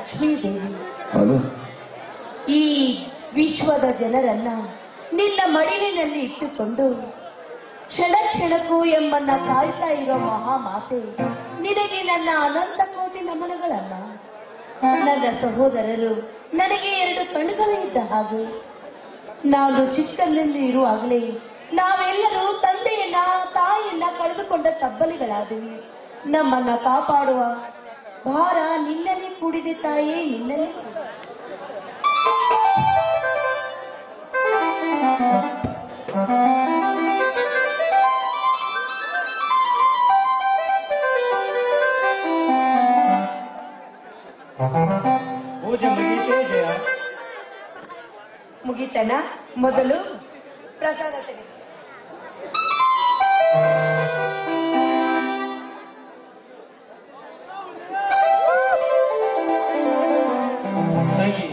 ಲಕ್ಷ್ಮೀ ದೇವಿ ಅದು ಈ ವಿಶ್ವದ ಜನರನ್ನ ನಿನ್ನ ಮಡಿಲಿನಲ್ಲಿ ಇಟ್ಟುಕೊಂಡು ಕ್ಷಣ ಕ್ಷಣಕ್ಕೂ ಎಂಬನ್ನ ಕಾಯ್ತಾ ಇರೋ ಮಹಾಮಾತೆ ನಿನಗೆ ನನ್ನ ಅನಂತ ಕೋಟಿ ನಮನಗಳನ್ನ ನನ್ನ ಸಹೋದರರು ನನಗೆ ಎರಡು ಕಣ್ಣುಗಳು ಇದ್ದ ಹಾಗೆ ನಾನು ಚಿಕ್ಕಂದಲ್ಲಿ ಇರುವಾಗಲೇ ನಾವೆಲ್ಲರೂ ತಂದೆಯನ್ನ ತಾಯಿಯನ್ನ ಕಳೆದುಕೊಂಡ ತಬ್ಬಲಿಗಳಾದೆವು ನಮ್ಮನ್ನ ಕಾಪಾಡುವ ಭಾರ ನಿನ್ನಲ್ಲಿ ಕೂಡಿದೆ ತಾಯೇ ನಿನ್ನಲ್ಲಿ ಕೂಡಿದೆ. ಪೂಜೆ ಮುಗಿತೇ ಜಯ ಮುಗಿತನ ಮೊದಲು ಪ್ರಸಾದ ತೆಗೆದು ತಂಗಿ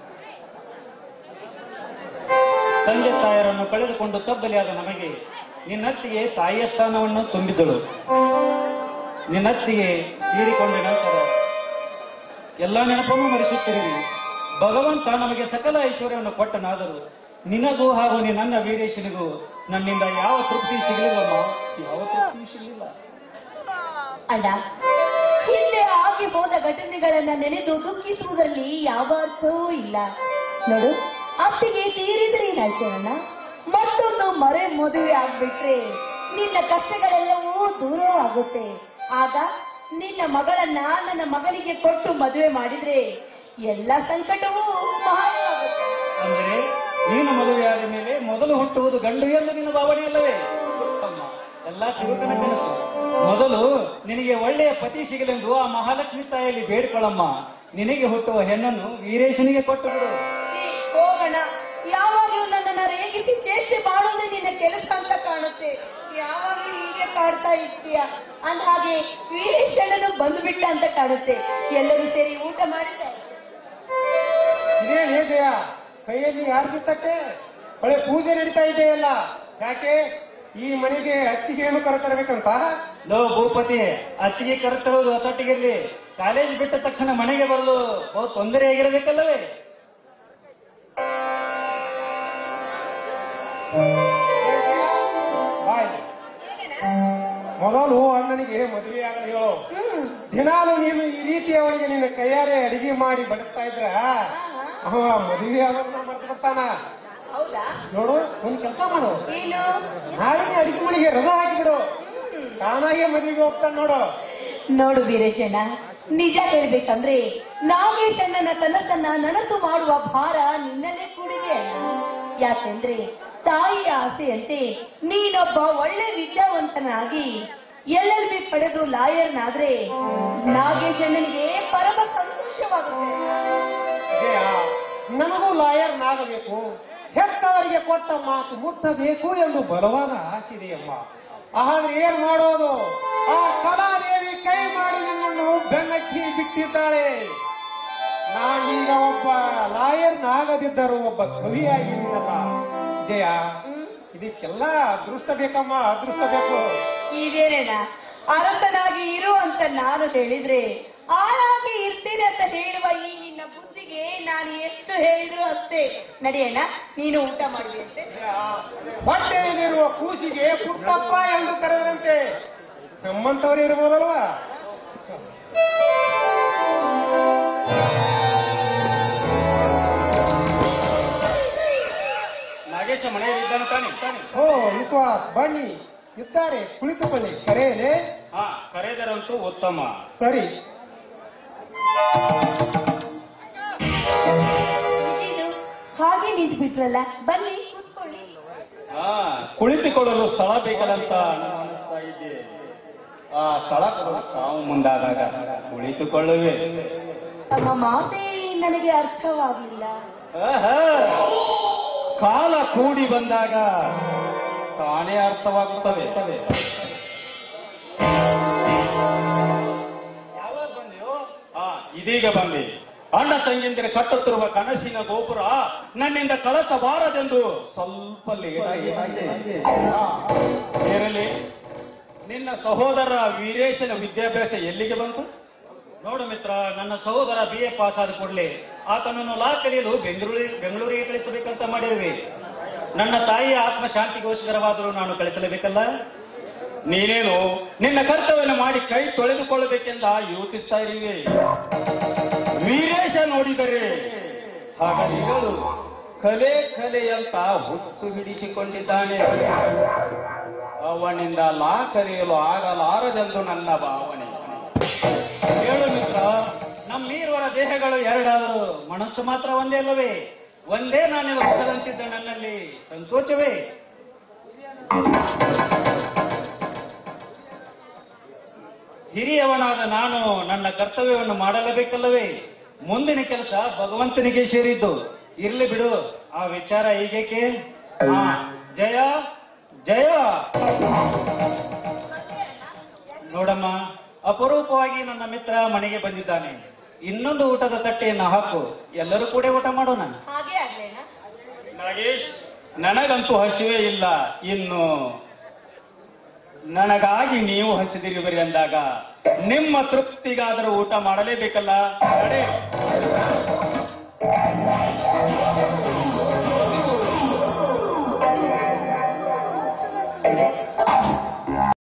ತಂದೆ ತಾಯರನ್ನು ಕಳೆದುಕೊಂಡು ತಬ್ಬಲಿಯಾದ ನಮಗೆ ನಿನ್ನತ್ತಿಗೆ ತಾಯಿಯ ಸ್ಥಾನವನ್ನು ತುಂಬಿದಳು ನಿನ್ನತ್ತಿಗೆ ತೀರಿಕೊಂಡ ನಂತರ ಎಲ್ಲ ನೆನಪನ್ನು ಮರೆಸುತ್ತಿರುವಿ ಭಗವಂತ ನಮಗೆ ಸಕಲ ಐಶ್ವರ್ಯವನ್ನು ಕೊಟ್ಟನಾದರೂ ನಿನಗೂ ಹಾಗೂ ನೀ ನನ್ನ ವೀರೇಶನಿಗೂ ನನ್ನಿಂದ ಯಾವ ತೃಪ್ತಿ ಸಿಗಲಿಲ್ಲಮ್ಮ ಯಾವ ತೃಪ್ತಿ ಸಿಗಲಿಲ್ಲ ಅಣ್ಣ ಹಿಂದೆ ಆಗಿ ಹೋದ ಘಟನೆಗಳನ್ನ ನೆನೆದು ದುಃಖಿಸುವುದರಲ್ಲಿ ಯಾವ ಅರ್ಥವೂ ಇಲ್ಲ ನೋಡು ಅತ್ತಿಗೆ ತೀರಿದ್ರೆ ಏನಾಯ್ತು ಅಣ್ಣ ಮತ್ತೊಂದು ಮರೆ ಮದುವೆ ಆಗ್ಬಿಟ್ರೆ ನಿನ್ನ ಕಷ್ಟಗಳೆಲ್ಲವೂ ದೂರ ಆಗುತ್ತೆ ಆಗ ನಿನ್ನ ಮಗಳನ್ನ ನನ್ನ ಮಗನಿಗೆ ಕೊಟ್ಟು ಮದುವೆ ಮಾಡಿದ್ರೆ ಎಲ್ಲ ಸಂಕಟವೂ ಮಾಯವಾಗುತ್ತೆ ಅಂದರೆ ನೀನು ಮದುವೆಯಾದ ಮೇಲೆ ಮೊದಲು ಹುಟ್ಟುವುದು ಗಂಡು ಎಂದು ನಿನ್ನ ಭಾವನೆ ಅಲ್ಲವೇ ಅಮ್ಮ, ಎಲ್ಲ ತಿರುಕನ ಕನಸು ಮೊದಲು ನಿನಗೆ ಒಳ್ಳೆಯ ಪತಿ ಸಿಗಲೆಂದು ಆ ಮಹಾಲಕ್ಷ್ಮಿ ತಾಯಿಯಲ್ಲಿ ಬೇಡ್ಕೊಳ್ಳಮ್ಮ ನಿನಗೆ ಹುಟ್ಟುವ ಹೆಣ್ಣನ್ನು ವೀರೇಶನಿಗೆ ಕೊಟ್ಟು ಬಿಡು ಛೀ, ಹೋಗೋಣ ಯಾವಾಗಲೂ ನನ್ನನ್ನ ರೇಗಿಸಿ ಚೇಷ್ಟೆ ಮಾಡೋದೇ ನಿನ್ನ ಕೆಲಸ ಅಂತ ಕಾಣುತ್ತೆ ಯಾವಾಗಲೂ ಹೀಗೆ ಕಾಡ್ತಾ ಇರ್ತೀಯ ಅಂದ ಹಾಗೆ ವೀರೇಶಣ್ಣನು ಬಂದ್ಬಿಟ್ಟ ಅಂತ ಕಾಣುತ್ತೆ ಎಲ್ಲರೂ ಸೇರಿ ಊಟ ಮಾಡಿದ್ದಾರೆ ಇದೇನ್ ಹೇಗೆಯ ಕೈಯಲ್ಲಿ ಯಾರ್ದು ತಟ್ಟೆ ಒಳ್ಳೆ ಪೂಜೆ ನಡೀತಾ ಇದೆಯಲ್ಲ ಯಾಕೆ ಈ ಮನೆಗೆ ಅತ್ತಿಗೆಯನ್ನು ಕರೆತರಬೇಕಂತ ಲೋ ಭೂಪತಿ ಅತ್ತಿಗೆ ಕರೆತರೋದು ಹೊಸಟ್ಟಿಗಿರ್ಲಿ ಕಾಲೇಜ್ ಬಿಟ್ಟ ತಕ್ಷಣ ಮನೆಗೆ ಬರಲು ಬಹು ತೊಂದರೆ ಆಗಿರಬೇಕಲ್ಲವೇ ಬಾಯ್ ಮೊದಲು ಅಣ್ಣನಿಗೆ ಮದುವೆ ಆಗಲು ಹೇಳು ಹ್ಮ್ ದಿನಾಲು ನೀನು ಈ ರೀತಿ ಅವನಿಗೆ ನಿನ್ನ ಕೈಯಾರೆ ಅಡಿಗೆ ಮಾಡಿ ಬಡಿಸ್ತಾ ಇದ್ರ ಅವ ಮದುವೆ ಆಗೋದನ್ನ ಮರ್ತು ಬಿಡ್ತಾನ ಹೌದಾ ನೋಡು ಒಂದ್ ಕೆಲಸ ಮಾಡು ಏನು ನಾಳೆಗೆ ಅಡಿಗೆ ಮನೆಗೆ ರಜಾ ಹಾಕಿಬಿಡು ತಾನಾಗೆ ಮದುವೆಗೆ ಹೋಗ್ತಾನೆ ನೋಡು ನೋಡು ವೀರೇಶಣ್ಣ ನಿಜ ಹೇಳ್ಬೇಕಂದ್ರೆ ನಾಗೇಶಣ್ಣನ ಕನಸನ್ನ ನನಸು ಮಾಡುವ ಭಾರ ನಿನ್ನಲ್ಲೇ ಕೂಡಿದೆ ಅಣ್ಣ ಯಾಕೆಂದ್ರೆ ತಾಯಿಯ ಆಸೆಯಂತೆ ನೀನೊಬ್ಬ ಒಳ್ಳೆ ವಿದ್ಯಾವಂತನಾಗಿ ಎಲ್ ಎಲ್ ಬಿ ಪಡೆದು ಲಾಯರ್ನಾದ್ರೆ ನಾಗೇಶಣ್ಣನಿಗೆ ಪರಮ ಸಂತೋಷವಾಗುತ್ತೆ ವಿಜಯ ನನಗೂ ಲಾಯರ್ ನಾಗಬೇಕು ಹೆತ್ತವರಿಗೆ ಕೊಟ್ಟ ಮಾತು ಮುಟ್ಟಬೇಕು ಎಂದು ಬಲವಾದ ಆಸೆ ಇದೆಯಮ್ಮ ಆದ್ರೆ ಏನ್ ಮಾಡೋದು ಆ ಕಲಾದೇವಿ ಕೈ ಮಾಡಿ ನಿನ್ನನ್ನು ಬೆನ್ನಕ್ಕಿ ಬಿಟ್ಟಿದ್ದಾಳೆ ನಾನೀಗ ಒಬ್ಬ ಲಾಯರ್ ನಾಗದಿದ್ದರೂ ಒಬ್ಬ ಕವಿಯಾಗಿದ್ದೀನಲ್ಲ ವಿಜಯ ಇದಕ್ಕೆಲ್ಲ ಅದೃಷ್ಟ ಬೇಕಮ್ಮ ಅದೃಷ್ಟ ಬೇಕು ಇದೇನೇನ ಅರಸನಾಗಿ ಇರು ಅಂತ ನಾನು ಹೇಳಿದ್ರೆ ಆಳಾಗಿ ಇರ್ತೀನಿ ಅಂತ ಹೇಳುವ ಈ ನಿನ್ನ ಬುದ್ಧಿಗೆ ನಾನು ಎಷ್ಟು ಹೇಳಿದ್ರು ಅಷ್ಟೇ ನಡೆಯಣ್ಣ ನೀನು ಊಟ ಮಾಡುವಿ ಅಂತೆ ಹೊಟ್ಟೆಯಲ್ಲಿರುವ ಕೂಸಿಗೆ ಪುಟ್ಟಪ್ಪ ಎಂದು ಕರೆದಂತೆ ನಮ್ಮಂತವ್ರು ಇರ್ಬೋದಲ್ವಾ ನಾಗೇಶ ಮನೆಯಲ್ಲಿ ಇದ್ದಾನೆ ತಾನೆ ತಾನೆ ಓ ವಿಶ್ವಾಸ್ ಬನ್ನಿ ಇದ್ದಾರೆ ಕುಳಿತುಕೊಳ್ಳಿ ಕರೆಯಲೇ ಹಾ ಕರೆದರಂತೂ ಉತ್ತಮ ಸರಿ ಇದೇನು ಹಾಗೆ ನಿಂತು ಬಿಟ್ರಲ್ಲ ಬನ್ನಿ ಕೂತ್ಕೊಳ್ಳಿ ಹಾ ಕುಳಿತುಕೊಳ್ಳಲು ಸ್ಥಳ ಬೇಕಲ್ಲಂತ ನಾನು ಅನಿಸ್ತಾ ಇದ್ದೆ ಆ ಸ್ಥಳ ಕೊಡಲು ತಾವು ಮುಂದಾದಾಗ ಕುಳಿತುಕೊಳ್ಳುವೆ ತಮ್ಮ ಮಾತೇ ನನಗೆ ಅರ್ಥವಾಗಲಿಲ್ಲ ಆಹಾ, ಕಾಲ ಕೂಡಿ ಬಂದಾಗ ತಾನೇ ಅರ್ಥವಾಗುತ್ತವೆ ಯಾವಾಗ ಬಂದೆಯೋ ಆ ಇದೀಗ ಬಂದೆ ಅಣ್ಣ ತಂಗಿಂದರೆ ಕಟ್ಟುತ್ತಿರುವ ಕನಸಿನ ಗೋಪುರ ನನ್ನಿಂದ ಕಳಚಬಾರದೆಂದು ಸ್ವಲ್ಪ ಲೇಟ್ ಆಗಿದೆ. ಆ, ಇರಲಿ ನಿನ್ನ ಸಹೋದರ ವೀರೇಶನ ವಿದ್ಯಾಭ್ಯಾಸ ಎಲ್ಲಿಗೆ ಬಂತು ನೋಡು ಮಿತ್ರ ನನ್ನ ಸಹೋದರ ಬಿ ಎ ಪಾಸ್ ಆದ ಕೂಡಲೇ ಆತನನ್ನು ಲಾ ಕಲಿಯಲು ಬೆಂಗಳೂರಿ ಬೆಂಗಳೂರಿಗೆ ಕಳಿಸಬೇಕಂತ ಮಾಡಿರುವೆ ನನ್ನ ತಾಯಿಯ ಆತ್ಮ ಶಾಂತಿಗೋಸ್ಕರವಾದರೂ ನಾನು ಕಳಿಸಲೇಬೇಕಲ್ಲ ನೀನೇನು ನಿನ್ನ ಕರ್ತವ್ಯವನ್ನು ಮಾಡಿ ಕೈ ತೊಳೆದುಕೊಳ್ಳಬೇಕೆಂದ ಯೋಚಿಸ್ತಾ ಇರುವೆ ವೀರೇಶ ನೋಡಿದರೆ ಹಾಗಾಗಿ ಹೇಳು ಕಲೆ ಕಲೆ ಅಂತ ಹುಚ್ಚು ಹಿಡಿಸಿಕೊಂಡಿದ್ದಾನೆ ಅವನಿಂದ ಲಾ ಕರೆಯಲು ಆಗಲಾರದೆಂದು ನನ್ನ ಭಾವನೆ ಹೇಳು ಮಿತ್ರ ನಮ್ಮೀರ್ವರ ದೇಹಗಳು ಎರಡಾದರೂ ಮನಸ್ಸು ಮಾತ್ರ ಒಂದೇ ಅಲ್ಲವೇ ಒಂದೇ ನಾಣ್ಯದ ಹುಟ್ಟದಂತಿದ್ದ ನನ್ನಲ್ಲಿ ಸಂಕೋಚವೇ ಹಿರಿಯವನಾದ ನಾನು ನನ್ನ ಕರ್ತವ್ಯವನ್ನು ಮಾಡಲೇಬೇಕಲ್ಲವೇ ಮುಂದಿನ ಕೆಲಸ ಭಗವಂತನಿಗೆ ಸೇರಿದ್ದು ಇರ್ಲಿ ಬಿಡು ಆ ವಿಚಾರ ಹೀಗೇಕೆ ಹಾ ಜಯ ಜಯ ನೋಡಮ್ಮ ಅಪರೂಪವಾಗಿ ನನ್ನ ಮಿತ್ರ ಮನೆಗೆ ಬಂದಿದ್ದಾನೆ ಇನ್ನೊಂದು ಊಟದ ತಟ್ಟೆಯನ್ನು ಹಾಕು ಎಲ್ಲರೂ ಕೂಡ ಊಟ ಮಾಡೋಣ ಹಾಗೆ ಆಗ್ಲೇನಾ ನಾಗೇಶ್ ನನಗಂತೂ ಹಸಿವೇ ಇಲ್ಲ ಇನ್ನು ನನಗಾಗಿ ನೀವು ಹಸಿದಿರುವಿರಿ ಅಂದಾಗ ನಿಮ್ಮ ತೃಪ್ತಿಗಾದರೂ ಊಟ ಮಾಡಲೇಬೇಕಲ್ಲ ನಡೆ.